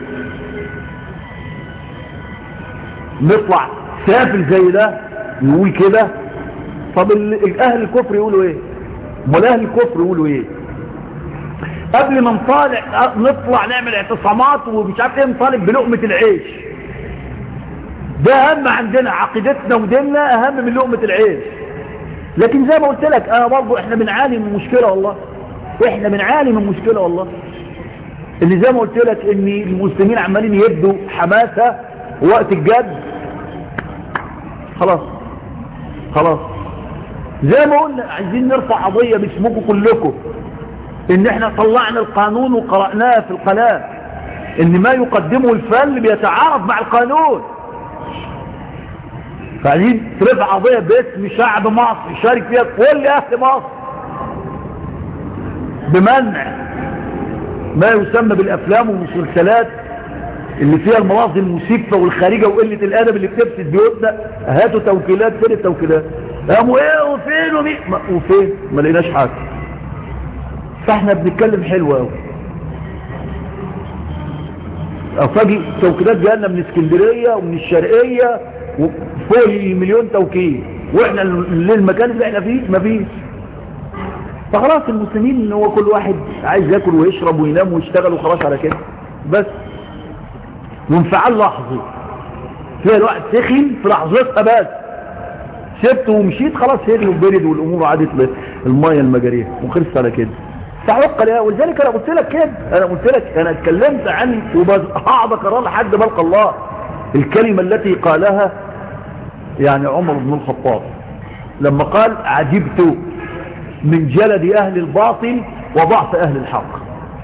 نطلع سافل زي ده يقول كده طب اهل الكفر يقولوا ايه امال اهل الكفر يقولوا ايه قبل ما نطالع نطلع نعمل اعتصامات ومش عارف ايه نطالب بلقمه العيش ده اهم عندنا عقيدتنا وديننا اهم من لقمة العيش لكن زي ما قلت لك انا برضو احنا بنعاني من مشكلة والله احنا بنعاني من مشكلة والله اللي زي ما قلت لك ان المسلمين عمالين يبدوا حماسة وقت الجد خلاص خلاص زي ما قلنا عايزين نرفع قضية باسمكم كلكم ان احنا طلعنا القانون وقرأناه في القناة ان ما يقدمه الفن بيتعارض مع القانون فعايزين ترفع قضية باسم شعب مصر يشارك فيها كل اهل مصر بمنع ما يسمى بالافلام والمسلسلات اللي فيها المناظر المسيفة والخارجة وقلة الادب اللي بتفسد بيوتنا هاتوا توكيلات فين التوكيلات قاموا ايه وفين ومين وفين ما لقيناش حاجة فاحنا بنتكلم حلو قوي افاجئ توكيلات جانا من اسكندرية ومن الشرقية وفوق المليون توكيل واحنا للمكان اللي احنا فيه مفيش فخلاص المسلمين ان هو كل واحد عايز ياكل ويشرب وينام ويشتغل وخلاص على كده بس وانفعال لحظي تلاقي الواحد سخن في لحظتها بس سبته ومشيت خلاص هدي وبرد والامور عادت الميه المجاريه وخلصت على كده تعوق لها ولذلك انا قلت لك كده انا قلت لك انا اتكلمت عن وهقعد اكرر لحد ما القى الله الكلمه التي قالها يعني عمر بن الخطاب لما قال عجبت من جلد اهل الباطل وضعف اهل الحق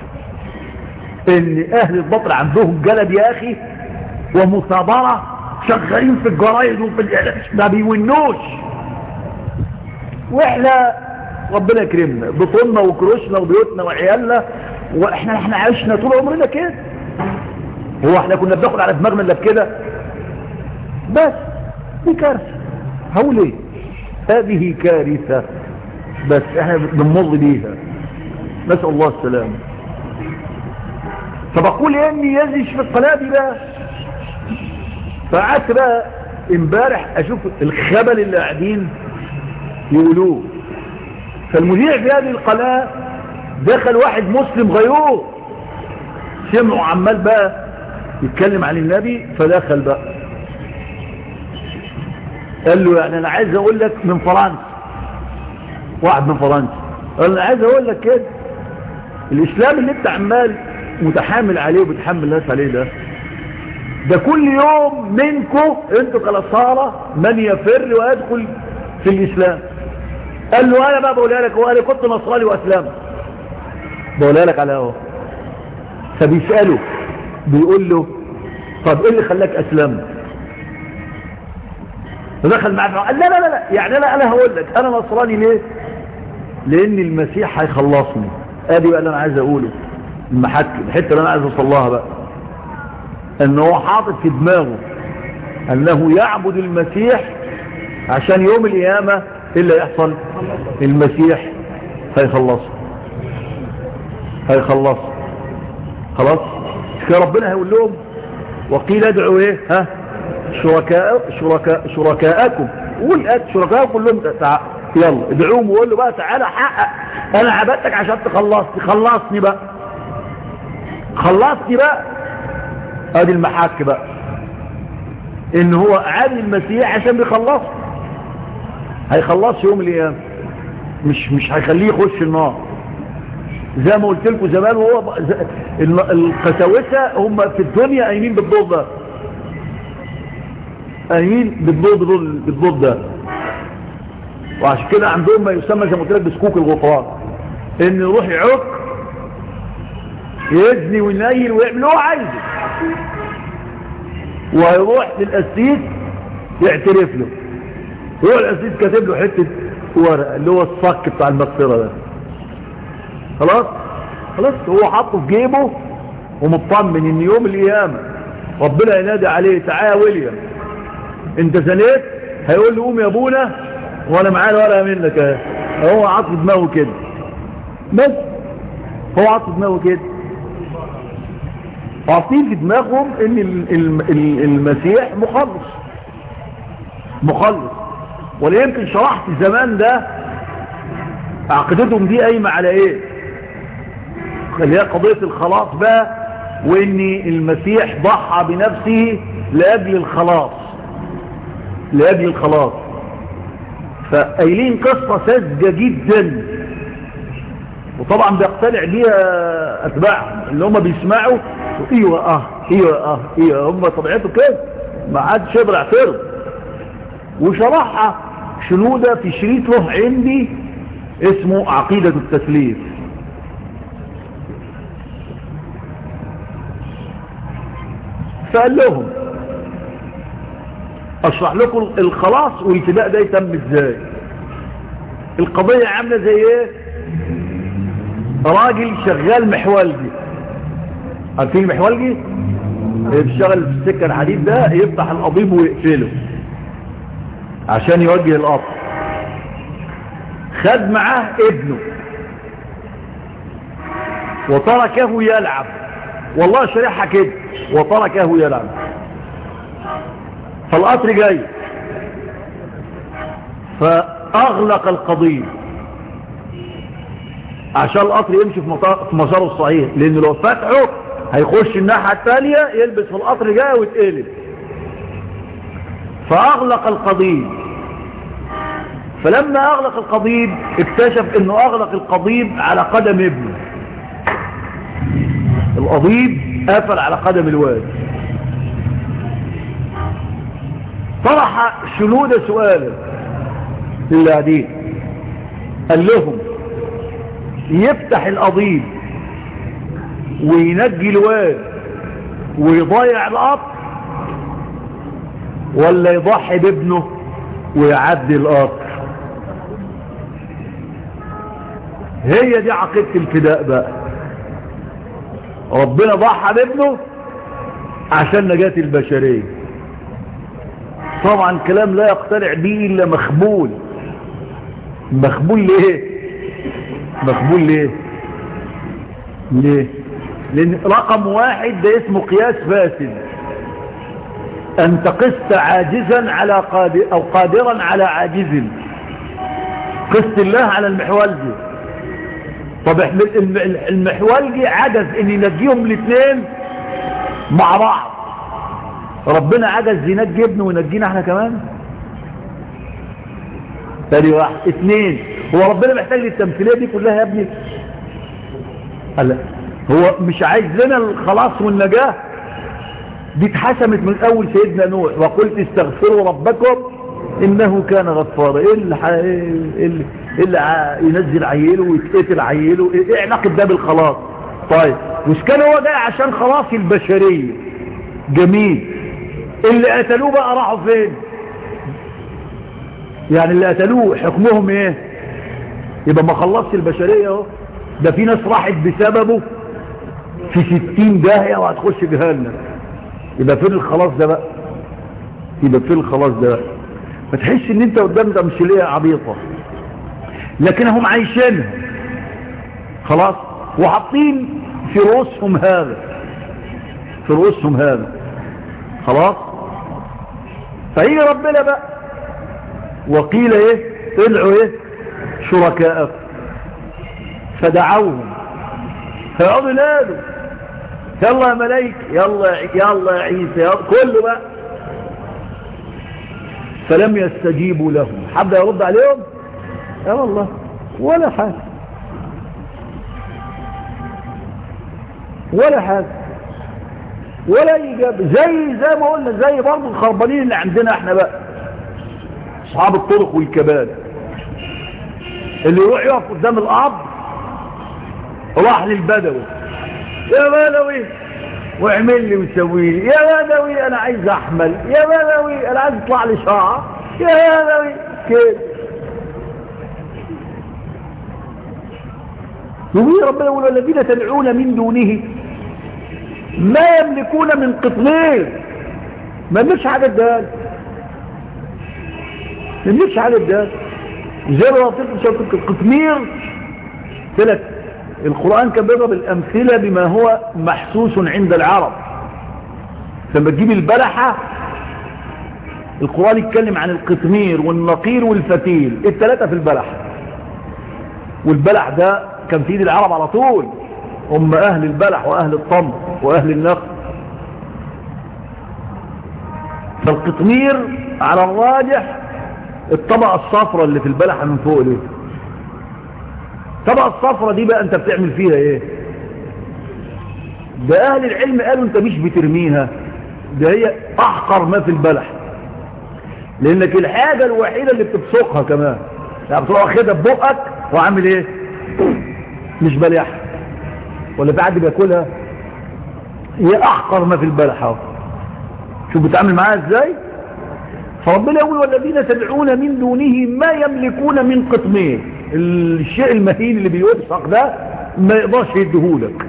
ان اهل الباطل عندهم جلد يا اخي ومثابرة شغالين في الجرايد وفي الاعلام ما بيونوش واحنا ربنا يكرمنا بطولنا وكروشنا وبيوتنا وعيالنا واحنا احنا عشنا طول عمرنا كده هو احنا كنا بناخد على دماغنا الا بكده بس دي كارثه هقول ايه هذه كارثه بس احنا بنمر بيها نسال الله السلامه فبقول اني يزش في القناه دي بقى فقعدت بقى امبارح اشوف الخبل اللي قاعدين يقولوه فالمذيع في هذه القناه دخل واحد مسلم غيور سمعوا عمال بقى يتكلم عن النبي فدخل بقى قال له يعني انا عايز اقول لك من فرنسا واحد من فرنسا قال انا عايز اقول لك كده الاسلام اللي انت عمال متحامل عليه وبتحمل الناس عليه ده ده كل يوم منكم انتوا كالصارى من يفر ويدخل في الاسلام قال له انا بقى بقولها لك وانا كنت نصراني واسلام بقولها لك على اهو فبيساله بيقول له طب ايه اللي خلاك اسلمت فدخل معاه قال لا لا لا لا يعني انا انا هقول لك انا نصراني ليه لان المسيح هيخلصني ادي بقى اللي انا عايز اقوله المحك الحته اللي انا عايز اوصلها بقى ان هو حاطط في دماغه انه يعبد المسيح عشان يوم القيامه ايه اللي يحصل المسيح هيخلصه هيخلصه خلاص كده ربنا هيقول لهم وقيل ادعوا ايه ها شركاء شركاء شركاءكم قول اد شركاءكم كلهم تع... يلا ادعوهم وقول له بقى تعالى حقق انا عبدتك عشان تخلصني خلصني بقى خلصني بقى ادي المحك بقى ان هو عاد المسيح عشان بيخلصه هيخلص يوم القيامه مش مش هيخليه يخش النار زي ما قلت لكم زمان وهو القساوسه هم في الدنيا قايمين بالدور ده قايمين بالدور بالدور ده وعشان كده عندهم ما يسمى زي ما قلت لك بسكوك الغفران ان يروح يعك يزني وينيل ويعمل اللي هو عايزه وهيروح للقسيس يعترف له يروح القسيس كاتب له حته ورقه اللي هو الصك بتاع المغفره ده خلاص خلاص هو حاطه في جيبه ومطمن ان يوم القيامه ربنا ينادي عليه تعالى يا ويليام انت زنيت هيقول له قوم يا ابونا وانا معايا ورقه منك اهي هو عاطف دماغه كده بس هو عاطف دماغه كده عاطين في دماغهم ان المسيح مخلص مخلص ولا يمكن شرحت الزمان ده عقيدتهم دي قايمه على ايه اللي هي قضيه الخلاص بقى وان المسيح ضحى بنفسه لاجل الخلاص لأجل الخلاص فقايلين قصة ساذجة جدا وطبعا بيقتنع بيها أتباعهم اللي هم بيسمعوا ايوه اه ايوه اه ايوه هم طبيعته كده ما عادش يقدر يعترض وشرحها شنودة في شريط له عندي اسمه عقيدة التسليف فقال لهم اشرح لكم الخلاص والابتداء ده يتم ازاي القضية عاملة زي ايه راجل شغال محولجي عارفين المحولجي بيشتغل في السكة الحديد ده يفتح القضيب ويقفله عشان يوجه القطر خد معاه ابنه وتركه يلعب والله شريحها كده وتركه يلعب فالقطر جاي فأغلق القضيب عشان القطر يمشي في مساره الصحيح لأن لو فتحه هيخش الناحية الثانية يلبس في القطر جاي ويتقلب فأغلق القضيب فلما أغلق القضيب اكتشف أنه أغلق القضيب على قدم ابنه القضيب قفل على قدم الواد طرح شنودة سؤالا للعديد قال لهم يفتح القضيب وينجي الواد ويضيع القطر ولا يضحي بابنه ويعدي القطر هي دي عقيدة الفداء بقى ربنا ضحى بابنه عشان نجاة البشرية طبعا كلام لا يقتنع به إلا مخبول مخبول ليه مخبول ليه ليه لأن رقم واحد ده اسمه قياس فاسد أنت قست عاجزا على قادر أو قادرا على عاجز قست الله على المحولجي طب المحولجي عجز ان ينجيهم الاثنين مع بعض ربنا عجز ينجي ابنه وينجينا احنا كمان تاني واحد اثنين هو ربنا محتاج للتمثيليه دي كلها يا ابني قال هو مش عايز لنا الخلاص والنجاه دي اتحسمت من اول سيدنا نوح وقلت استغفروا ربكم انه كان غفارا ايه اللي, ح... إيه اللي... اللي ع... ينزل عيله ويتقتل عيله ايه, إيه علاقه ده بالخلاص طيب مش كان هو ده عشان خلاص البشريه جميل اللي قتلوه بقى راحوا فين يعني اللي قتلوه حكمهم ايه يبقى ما خلصش البشريه اهو ده في ناس راحت بسببه في ستين داهيه وهتخش جهنم يبقى فين الخلاص ده بقى يبقى فين الخلاص ده بقى ما تحس ان انت قدام ده مش ليه عبيطة لكنهم عايشينها خلاص وحاطين في رؤوسهم هذا في رؤوسهم هذا خلاص فهي ربنا بقى وقيل ايه طلعوا ايه شركاء فدعوهم فيقعدوا نادوا يلا يا ملايك يلا يلا يا عيسى يلا كله بقى فلم يستجيبوا لهم حد يرد عليهم يا والله ولا حاجة ولا حاجة ولا إجابة زي زي ما قلنا زي برضه الخربانين اللي عندنا احنا بقى اصحاب الطرق والكباب اللي يروح يقف قدام القبر راح للبدوي يا بدوي واعمل لي وسوي لي يا بدوي انا عايز احمل يا بدوي انا عايز يطلع لي شعر يا بدوي كده يقول ربنا يقول الذين تدعون من دونه ما يملكون من قطمير ما يملكش حاجه الدال ما يملكش حاجه الدال زي ما قلت القطمير ثلاث القرآن كان بيضرب الأمثلة بما هو محسوس عند العرب لما تجيب البلحة القرآن يتكلم عن القطمير والنقير والفتيل الثلاثة في البلح والبلح ده كان في ايد العرب على طول هم أهل البلح وأهل الطمر وأهل النقر فالقطمير على الراجح الطبقة الصفرة اللي في البلحة من فوق دي الطبقة الصفرة دي بقى انت بتعمل فيها ايه ده اهل العلم قالوا انت مش بترميها ده هي احقر ما في البلح لانك الحاجة الوحيدة اللي بتبصقها كمان يعني بتروح واخدها ببقك وعامل ايه مش بلح ولا في حد بياكلها هي احقر ما في البلح اهو شوف بتعامل معاها ازاي فربنا يقول والذين تدعون من دونه ما يملكون من قطمير الشيء المهين اللي بيوثق ده ما يقدرش يديهولك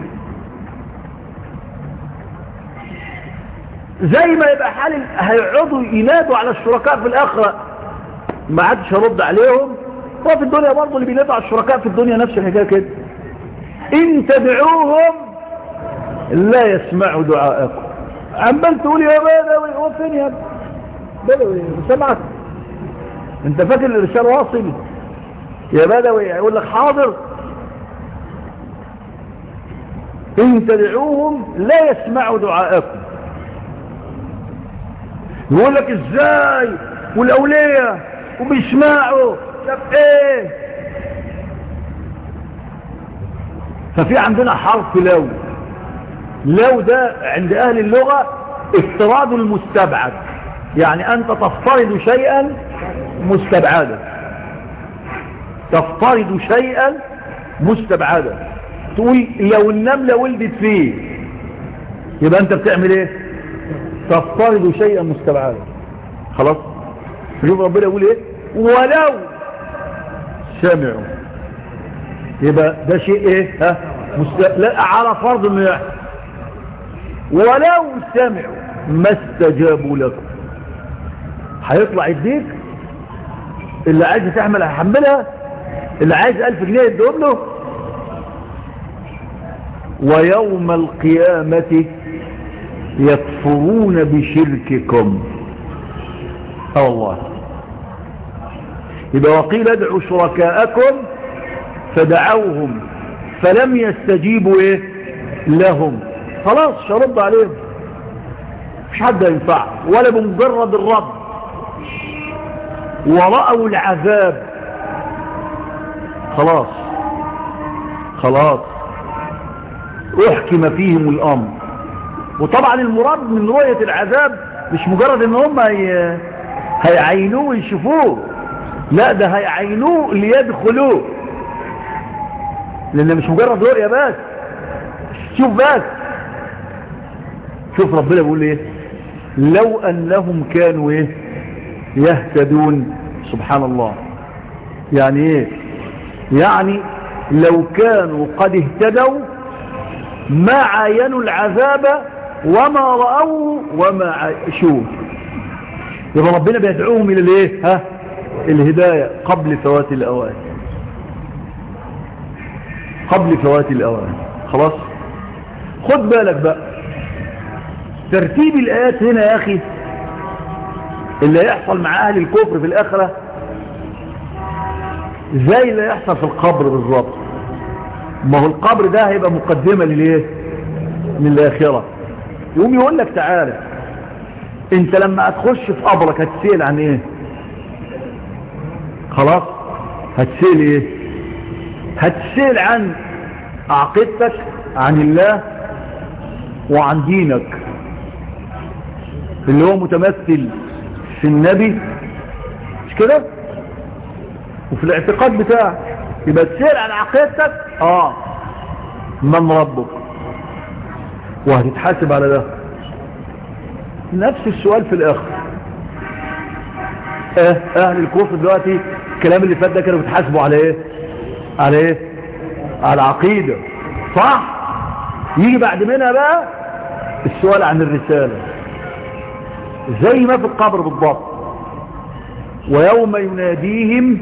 زي ما يبقى حال هيقعدوا ينادوا على الشركاء في الاخره ما عادش هرد عليهم هو في الدنيا برضه اللي بينادوا على الشركاء في الدنيا نفس الحكايه كده ان تدعوهم لا يسمعوا دعاءكم عمال تقول يا بدوي هو فين يا بدوي سمعك انت فاكر الارسال واصل يا بدوي يقول لك حاضر ان تدعوهم لا يسمعوا دعاءكم يقول لك ازاي والاولياء وبيسمعوا طب ايه ففي عندنا حرف لو لو ده عند اهل اللغة افتراض المستبعد يعني انت تفترض شيئا مستبعدا تفترض شيئا مستبعدا تقول لو النملة ولدت فيه يبقى انت بتعمل ايه تفترض شيئا مستبعدا خلاص شوف ربنا يقول ايه ولو سمعوا يبقى ده شيء ايه ها مست... لا على فرض انه يحصل ولو سمعوا ما استجابوا لكم هيطلع يديك اللي عايز تحمل هيحملها اللي عايز الف جنيه يدوم له ويوم القيامة يكفرون بشرككم اه والله يبقى وقيل ادعوا شركاءكم فدعوهم فلم يستجيبوا ايه لهم خلاص شرد عليهم مش حد ينفع ولا بمجرد الرد ورأوا العذاب خلاص خلاص احكم فيهم الامر وطبعا المراد من رؤية العذاب مش مجرد ان هم هي... هيعينوه ويشوفوه لا ده هيعينوه ليدخلوه لان مش مجرد رؤية بس شوف بس شوف ربنا بيقول ايه لو انهم كانوا ايه يهتدون سبحان الله يعني ايه يعني لو كانوا قد اهتدوا ما عاينوا العذاب وما رأوه وما عاشوه يبقى ربنا بيدعوهم الى الايه ها الهداية قبل فوات الاوان قبل فوات الاوان خلاص خد بالك بقى ترتيب الايات هنا يا اخي اللي هيحصل مع اهل الكفر في الاخرة زي اللي هيحصل في القبر بالظبط ما هو القبر ده هيبقى مقدمة للايه للاخرة يقوم يقول لك تعالى انت لما هتخش في قبرك هتسأل عن ايه خلاص هتسأل ايه هتسأل عن عقيدتك عن الله وعن دينك اللي هو متمثل في النبي مش كده وفي الاعتقاد بتاعك يبقى تسأل عن عقيدتك اه من ربك وهتتحاسب على ده نفس السؤال في الاخر اه اهل الكفر دلوقتي الكلام اللي فات ده كانوا بيتحاسبوا على ايه على ايه على العقيدة صح يجي بعد منها بقى السؤال عن الرسالة زي ما في القبر بالضبط ويوم يناديهم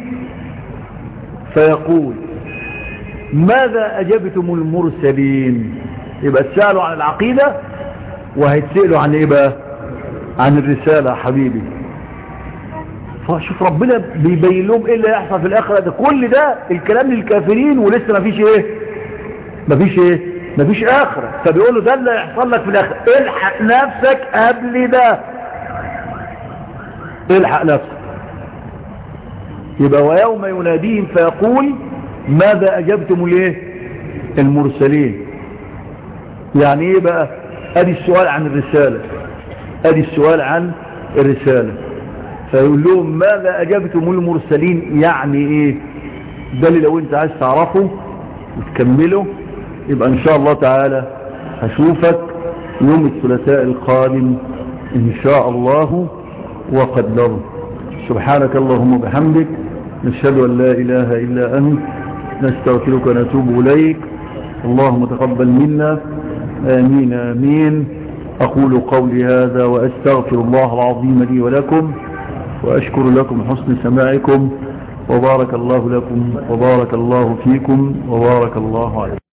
فيقول ماذا أجبتم المرسلين يبقى تسألوا عن العقيدة وهيتسألوا عن ايه بقى عن الرسالة حبيبي فشوف ربنا بيبين لهم ايه اللي هيحصل في الاخرة ده كل ده الكلام للكافرين ولسه ما فيش ايه ما فيش ايه ما فيش اخرة فبيقول له ده اللي هيحصل لك في الاخرة الحق نفسك قبل ده الحق نفسك يبقى ويوم يناديهم فيقول ماذا أجبتم الايه المرسلين يعني ايه بقى ادي السؤال عن الرسالة ادي السؤال عن الرسالة فيقول لهم ماذا أجبتم المرسلين يعني ايه ده اللي لو انت عايز تعرفه وتكمله يبقى ان شاء الله تعالى هشوفك يوم الثلاثاء القادم ان شاء الله وقدره سبحانك اللهم وبحمدك نشهد ان لا اله الا انت نستغفرك ونتوب اليك اللهم تقبل منا امين امين اقول قولي هذا واستغفر الله العظيم لي ولكم واشكر لكم حسن سماعكم وبارك الله لكم وبارك الله فيكم وبارك الله عليكم